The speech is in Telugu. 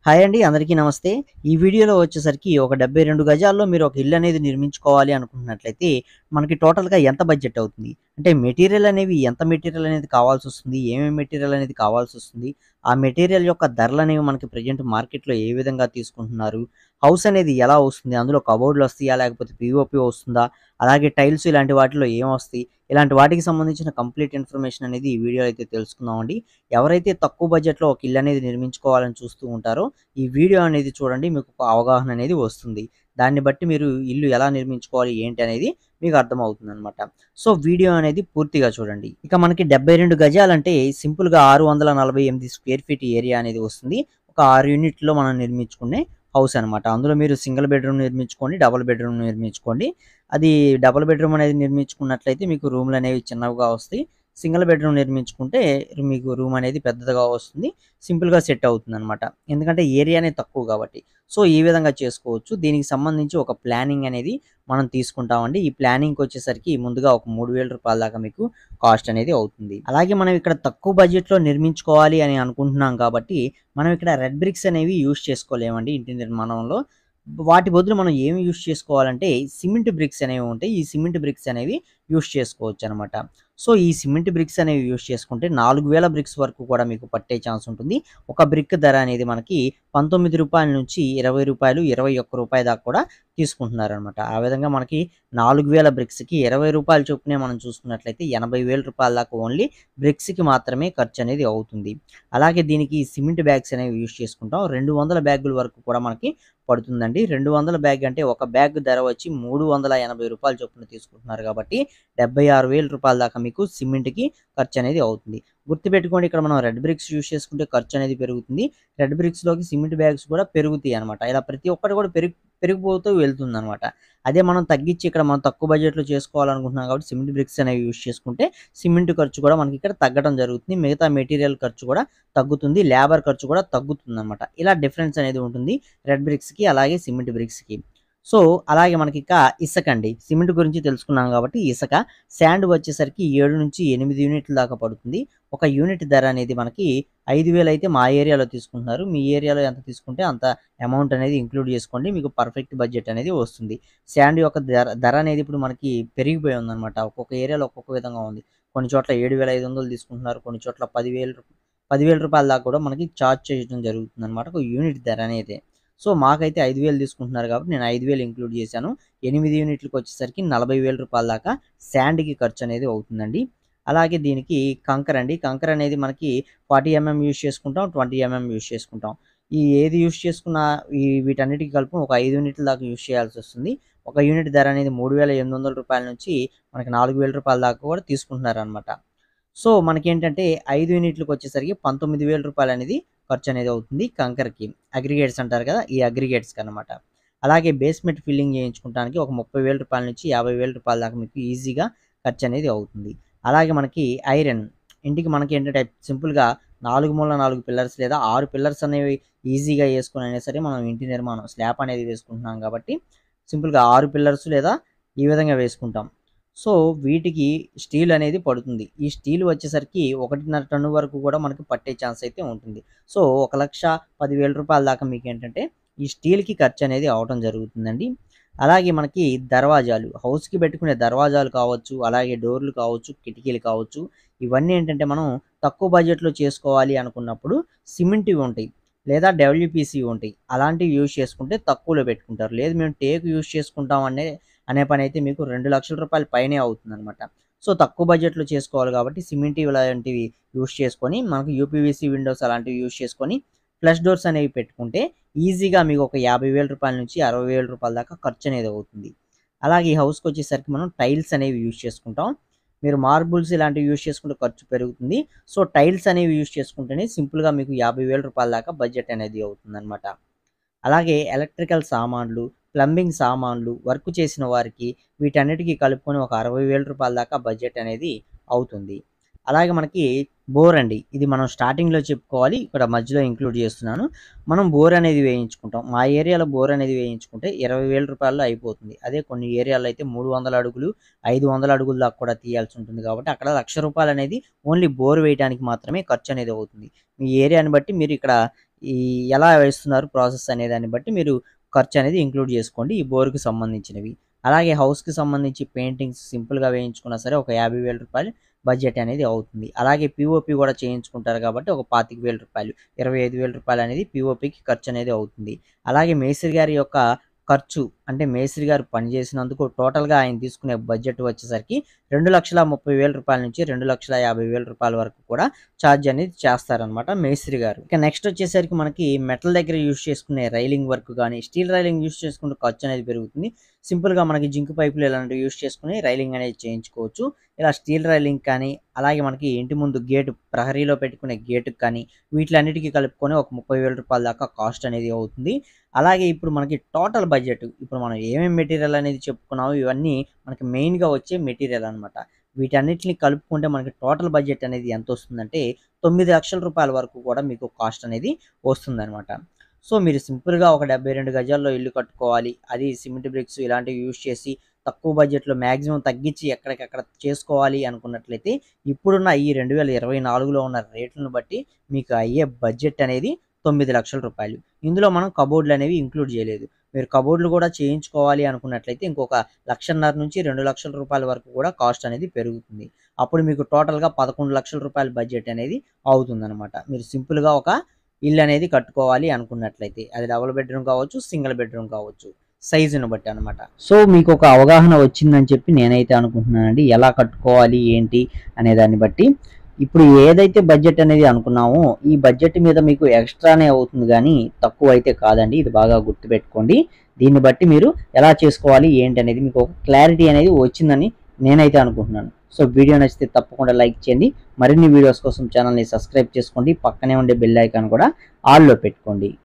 హాయ్ అండి అందరికీ నమస్తే ఈ వీడియోలో వచ్చేసరికి ఒక డెబ్బై రెండు గజాల్లో మీరు ఒక ఇల్లు అనేది నిర్మించుకోవాలి అనుకుంటున్నట్లయితే మనకి టోటల్గా ఎంత బడ్జెట్ అవుతుంది అంటే మెటీరియల్ అనేవి ఎంత మెటీరియల్ అనేది కావాల్సి వస్తుంది ఏమేమి మెటీరియల్ అనేది కావాల్సి వస్తుంది ఆ మెటీరియల్ యొక్క ధరలు అనేవి మనకి ప్రజెంట్ మార్కెట్లో ఏ విధంగా తీసుకుంటున్నారు హౌస్ అనేది ఎలా వస్తుంది అందులో కబోర్డ్లు వస్తాయా లేకపోతే పిఓపి వస్తుందా అలాగే టైల్స్ ఇలాంటి వాటిలో ఏం వస్తాయి ఇలాంటి వాటికి సంబంధించిన కంప్లీట్ ఇన్ఫర్మేషన్ అనేది ఈ వీడియో అయితే తెలుసుకుందామండి ఎవరైతే తక్కువ బడ్జెట్లో ఒక ఇల్లు అనేది నిర్మించుకోవాలని చూస్తూ ఉంటారో ఈ వీడియో అనేది చూడండి మీకు ఒక అవగాహన అనేది వస్తుంది దాన్ని బట్టి మీరు ఇల్లు ఎలా నిర్మించుకోవాలి ఏంటి అనేది మీకు అర్థమవుతుంది అనమాట సో వీడియో అనేది పూర్తిగా చూడండి ఇక మనకి డెబ్బై రెండు గజాలంటే సింపుల్గా ఆరు వందల నలభై ఎనిమిది స్క్వేర్ ఫీట్ ఏరియా అనేది వస్తుంది ఒక ఆరు యూనిట్లో మనం నిర్మించుకునే హౌస్ అనమాట అందులో మీరు సింగిల్ బెడ్రూమ్ నిర్మించుకోండి డబుల్ బెడ్రూమ్ నిర్మించుకోండి అది డబుల్ బెడ్రూమ్ అనేది నిర్మించుకున్నట్లయితే మీకు రూమ్లు అనేవి చిన్నవిగా వస్తాయి సింగిల్ బెడ్రూమ్ నిర్మించుకుంటే మీకు రూమ్ అనేది పెద్దదిగా వస్తుంది సింపుల్గా సెట్ అవుతుంది అనమాట ఎందుకంటే ఏరియా అనేది తక్కువ కాబట్టి సో ఈ విధంగా చేసుకోవచ్చు దీనికి సంబంధించి ఒక ప్లానింగ్ అనేది మనం తీసుకుంటామండి ఈ ప్లానింగ్కి వచ్చేసరికి ముందుగా ఒక మూడు వేల రూపాయల దాకా మీకు కాస్ట్ అనేది అవుతుంది అలాగే మనం ఇక్కడ తక్కువ బడ్జెట్లో నిర్మించుకోవాలి అని అనుకుంటున్నాం కాబట్టి మనం ఇక్కడ రెడ్ బ్రిక్స్ అనేవి యూజ్ చేసుకోలేమండి ఇంటి నిర్మాణంలో వాటి బదులు మనం ఏమి యూజ్ చేసుకోవాలంటే సిమెంట్ బ్రిక్స్ అనేవి ఉంటాయి ఈ సిమెంట్ బ్రిక్స్ అనేవి యూజ్ చేసుకోవచ్చు అనమాట సో ఈ సిమెంట్ బ్రిక్స్ అనేవి యూజ్ చేసుకుంటే నాలుగు వేల బ్రిక్స్ వరకు కూడా మీకు పట్టే ఛాన్స్ ఉంటుంది ఒక బ్రిక్ ధర అనేది మనకి పంతొమ్మిది రూపాయల నుంచి ఇరవై రూపాయలు ఇరవై ఒక్క రూపాయ దాకా కూడా తీసుకుంటున్నారు అనమాట ఆ విధంగా మనకి నాలుగు వేల బ్రిక్స్కి ఇరవై రూపాయల చొప్పునే మనం చూసుకున్నట్లయితే ఎనభై వేల రూపాయల దాకా ఓన్లీ బ్రిక్స్కి మాత్రమే ఖర్చు అనేది అవుతుంది అలాగే దీనికి సిమెంట్ బ్యాగ్స్ అనేవి యూజ్ చేసుకుంటాం రెండు వందల బ్యాగుల వరకు కూడా మనకి పడుతుందండి రెండు వందల బ్యాగ్ అంటే ఒక బ్యాగ్ ధర వచ్చి మూడు వందల ఎనభై రూపాయల చొప్పున తీసుకుంటున్నారు కాబట్టి డెబ్బై ఆరు వేల రూపాయల దాకా మీకు సిమెంట్కి ఖర్చు అనేది అవుతుంది గుర్తుపెట్టుకోండి ఇక్కడ మనం రెడ్ బ్రిక్స్ యూజ్ చేసుకుంటే ఖర్చు అనేది పెరుగుతుంది రెడ్ బ్రిక్స్లోకి సిమెంట్ బ్యాగ్స్ కూడా పెరుగుతాయి అనమాట ఇలా ప్రతి ఒక్కటి కూడా పెరిగి పెరిగిపోతూ వెళ్తుంది అనమాట అదే మనం తగ్గించి ఇక్కడ మనం తక్కువ బడ్జెట్లో చేసుకోవాలనుకుంటున్నాం కాబట్టి సిమెంట్ బ్రిక్స్ అనేవి యూజ్ చేసుకుంటే సిమెంట్ ఖర్చు కూడా మనకి ఇక్కడ తగ్గడం జరుగుతుంది మిగతా మెటీరియల్ ఖర్చు కూడా తగ్గుతుంది లేబర్ ఖర్చు కూడా తగ్గుతుంది అనమాట ఇలా డిఫరెన్స్ అనేది ఉంటుంది రెడ్ బ్రిక్స్కి అలాగే సిమెంట్ బ్రిక్స్కి సో అలాగే మనకి ఇక ఇసుక అండి సిమెంట్ గురించి తెలుసుకున్నాం కాబట్టి ఇసుక శాండ్ వచ్చేసరికి ఏడు నుంచి ఎనిమిది యూనిట్ల దాకా పడుతుంది ఒక యూనిట్ ధర అనేది మనకి ఐదు వేలు అయితే మా ఏరియాలో తీసుకుంటున్నారు మీ ఏరియాలో ఎంత తీసుకుంటే అంత అమౌంట్ అనేది ఇంక్లూడ్ చేసుకోండి మీకు పర్ఫెక్ట్ బడ్జెట్ అనేది వస్తుంది శాండ్ యొక్క ధర ధర అనేది ఇప్పుడు మనకి పెరిగిపోయి ఉందన్నమాట ఒక్కొక్క ఏరియాలో ఒక్కొక్క విధంగా ఉంది కొన్ని చోట్ల ఏడు వేల ఐదు వందలు తీసుకుంటున్నారు కొన్ని చోట్ల పదివేలు పదివేల రూపాయల దాకా కూడా మనకి ఛార్జ్ చేయడం జరుగుతుంది అనమాట ఒక యూనిట్ ధర అనేది సో మాకైతే ఐదు వేలు తీసుకుంటున్నారు కాబట్టి నేను ఐదు వేలు ఇంక్లూడ్ చేశాను ఎనిమిది యూనిట్లకు వచ్చేసరికి నలభై వేల రూపాయల దాకా శాండ్కి ఖర్చు అనేది అవుతుందండి అలాగే దీనికి కంకర్ అండి కంకర్ అనేది మనకి ఫార్టీ ఎంఎం యూజ్ చేసుకుంటాం ట్వంటీ ఎంఎం యూజ్ చేసుకుంటాం ఈ ఏది యూజ్ చేసుకున్న ఈ వీటన్నిటికి కలుపు ఒక ఐదు యూనిట్ల దాకా యూజ్ చేయాల్సి వస్తుంది ఒక యూనిట్ ధర అనేది మూడు వేల ఎనిమిది వందల రూపాయల నుంచి మనకి నాలుగు వేల రూపాయల దాకా కూడా తీసుకుంటున్నారు అనమాట సో మనకి ఏంటంటే ఐదు యూనిట్లకు వచ్చేసరికి పంతొమ్మిది వేల రూపాయలు అనేది ఖర్చు అనేది అవుతుంది కంకర్కి అగ్రిగేట్స్ అంటారు కదా ఈ అగ్రిగేట్స్కి అనమాట అలాగే బేస్మెంట్ ఫిల్లింగ్ చేయించుకోవడానికి ఒక ముప్పై వేల రూపాయల నుంచి యాభై వేల రూపాయల దాకా మీకు ఈజీగా ఖర్చు అనేది అవుతుంది అలాగే మనకి ఐరన్ ఇంటికి మనకి ఏంటంటే సింపుల్గా నాలుగు మూల నాలుగు పిల్లర్స్ లేదా ఆరు పిల్లర్స్ అనేవి ఈజీగా వేసుకుని అయినా సరే మనం ఇంటి నిర్మాణం స్లాబ్ అనేది వేసుకుంటున్నాం కాబట్టి సింపుల్గా ఆరు పిల్లర్స్ లేదా ఈ విధంగా వేసుకుంటాం సో వీటికి స్టీల్ అనేది పడుతుంది ఈ స్టీల్ వచ్చేసరికి ఒకటిన్నర టన్ను వరకు కూడా మనకి పట్టే ఛాన్స్ అయితే ఉంటుంది సో ఒక లక్ష పదివేల రూపాయల దాకా మీకు ఏంటంటే ఈ స్టీల్కి ఖర్చు అనేది అవడం జరుగుతుందండి అలాగే మనకి దర్వాజాలు హౌస్కి పెట్టుకునే దర్వాజాలు కావచ్చు అలాగే డోర్లు కావచ్చు కిటికీలు కావచ్చు ఇవన్నీ ఏంటంటే మనం తక్కువ బడ్జెట్లో చేసుకోవాలి అనుకున్నప్పుడు సిమెంట్ ఉంటాయి లేదా డబ్ల్యూపీసీ ఉంటాయి అలాంటివి యూజ్ చేసుకుంటే తక్కువలో పెట్టుకుంటారు లేదు మేము టేక్ యూజ్ చేసుకుంటాం అనే అనే పని అయితే మీకు రెండు లక్షల రూపాయల పైనే అవుతుంది అనమాట సో తక్కువ బడ్జెట్లో చేసుకోవాలి కాబట్టి సిమెంట్ లాంటివి యూజ్ చేసుకొని మనకు యూపీవీసీ విండోస్ అలాంటివి యూజ్ చేసుకొని ఫ్లష్ డోర్స్ అనేవి పెట్టుకుంటే ఈజీగా మీకు ఒక యాభై వేల రూపాయల నుంచి అరవై వేల రూపాయల దాకా ఖర్చు అనేది అవుతుంది అలాగే ఈ హౌస్కి వచ్చేసరికి మనం టైల్స్ అనేవి యూజ్ చేసుకుంటాం మీరు మార్బుల్స్ ఇలాంటివి యూజ్ చేసుకుంటే ఖర్చు పెరుగుతుంది సో టైల్స్ అనేవి యూజ్ చేసుకుంటేనే సింపుల్గా మీకు యాభై వేల రూపాయల దాకా బడ్జెట్ అనేది అవుతుంది అనమాట అలాగే ఎలక్ట్రికల్ సామాన్లు ప్లంబింగ్ సామాన్లు వర్క్ చేసిన వారికి వీటన్నిటికీ కలుపుకొని ఒక అరవై వేల రూపాయల దాకా బడ్జెట్ అనేది అవుతుంది అలాగే మనకి బోర్ అండి ఇది మనం స్టార్టింగ్లో చెప్పుకోవాలి ఇక్కడ మధ్యలో ఇంక్లూడ్ చేస్తున్నాను మనం బోర్ అనేది వేయించుకుంటాం మా ఏరియాలో బోర్ అనేది వేయించుకుంటే ఇరవై వేల రూపాయల్లో అయిపోతుంది అదే కొన్ని ఏరియాలో అయితే మూడు వందల అడుగులు ఐదు వందల అడుగుల దాకా కూడా తీయాల్సి ఉంటుంది కాబట్టి అక్కడ లక్ష రూపాయలు అనేది ఓన్లీ బోర్ వేయడానికి మాత్రమే ఖర్చు అనేది అవుతుంది మీ ఏరియాని బట్టి మీరు ఇక్కడ ఈ ఎలా వేస్తున్నారు ప్రాసెస్ అనే దాన్ని బట్టి మీరు ఖర్చు అనేది ఇంక్లూడ్ చేసుకోండి ఈ బోర్‌కి సంబంధించినవి. అలాగే హౌస్‌కి సంబంధించి పెయింటింగ్స్ సింపుల్‌గా వేయించుకున్నా సరే ఒక రూ. 50,000 బడ్జెట్ అనేది అవుతుంది. అలాగే పీఓపీ కూడా చేయించుకుంటారు కాబట్టి ఒక రూ. 25,000 రూ. 25,000 అనేది పీఓపీకి ఖర్చు అనేది అవుతుంది. అలాగే మేస్త్రి గారి యొక్క ఖర్చు అంటే మేస్త్రి గారు పని చేసినందుకు టోటల్‌గా ఆయన తీసుకునే బడ్జెట్ వచ్చేసరికి రూ. 2,30,000 నుంచి రూ. 2,50,000 వరకు కూడా ఛార్జ్ అనేది చేస్తారనమాట మేస్త్రి గారు. ఇక నెక్స్ట్ వచ్చేసరికి మనకి మెటల్ దగ్గర యూజ్ చేసుకునే రైలింగ్ వర్క్ గాని, స్టీల్ రైలింగ్ యూజ్ చేసుకుంటే ఖర్చు అనేది పెరుగుతుంది. సింపుల్‌గా మనకి జింక్ పైపులు ఇలాంటివి యూజ్ చేసుకొని రైలింగ్ అనేది చేయించుకోవచ్చు. ఇలా స్టీల్ రైలింగ్ కానీ, అలాగే మనకి ఇంటి ముందు గేట్ ప్రహరీలో పెట్టుకునే గేట్‌కి కానీ, వీటిలన్నిటికి కలుపుకొని ఒక రూ. 30,000 దాకా కాస్ట్ అనేది అవుతుంది. అలాగే ఇప్పుడు మనకి టోటల్ బడ్జెట్ ఇప్పుడు మనం ఏమేం మెటీరియల్ అనేది చెప్పుకున్నామో ఇవన్నీ మనకి మెయిన్‌గా వచ్చే మెటీరియల్ అనమాట. వీటన్నిటిని కలుపుకుంటే మనకి టోటల్ బడ్జెట్ అనేది ఎంతొస్తుందంటే రూ. 9,00,000 వరకు కూడా మీకు కాస్ట్ అనేది వస్తుందనమాట. సో, మీరు సింపుల్‌గా ఒక 72 గజాల్లో ఇల్లు కట్టుకోవాలి. అది సిమెంట్ బ్రిక్స్ ఇలాంటివి యూజ్ చేసి తక్కువ బడ్జెట్‌లో మాక్సిమం తగ్గించి ఎక్కడికక్కడ చేసుకోవాలి అనుకున్నట్లయితే ఇప్పుడున్న ఈ 2024లో ఉన్న రేట్లను బట్టి మీకు అయ్యే బడ్జెట్ అనేది రూ. 9,00,000 ఇందులో మనం కబోర్డ్‌లనేవి ఇంక్లూడ్ చేయలేదు. మీరు కబోర్డ్‌లు కూడా చేయించుకోవాలి అనుకున్నట్లయితే ఇంకొక 1,50,000 నుంచి రూ. 2,00,000 వరకు కూడా కాస్ట్ అనేది పెరుగుతుంది. అప్పుడు మీకు టోటల్‌గా రూ. 11,00,000 బడ్జెట్ అనేది అవుతుందనమాట. మీరు సింపుల్‌గా ఒక ఇల్లు అనేది కట్టుకోవాలి అనుకున్నట్లయితే. అది డబుల్ బెడ్‌రూమ్ కావచ్చు, సింగిల్ బెడ్‌రూమ్ కావచ్చు. సైజును బట్టి అనమాట. సో, మీకొక అవగాహన వచ్చిందని చెప్పి నేనైతే అనుకుంటున్నానండి. ఎలా కట్టుకోవాలి ఏంటి అనే దాన్ని బట్టి. ఇప్పుడు ఏదైతే బడ్జెట్ అనేది అనుకున్నామో ఈ బడ్జెట్ మీద మీకు ఎక్స్‌ట్రానే అవుతుంది గానీ తక్కువైతే కాదండి. ఇది బాగా గుర్తుపెట్టుకోండి. దీన్ని బట్టి మీరు ఎలా చేసుకోవాలి ఏంటి అనేది మీకు ఒక క్లారిటీ అనేది వచ్చిందని నేనైతే అనుకుంటున్నాను. సో, వీడియో నచ్చితే తప్పకుండా లైక్ చేయండి. మరిన్ని వీడియోస్ కోసం ఛానెల్‌ని సబ్స్క్రైబ్ చేసుకోండి. పక్కనే ఉండే బెల్ ఐకాన్ కూడా ఆల్‌లో పెట్టుకోండి.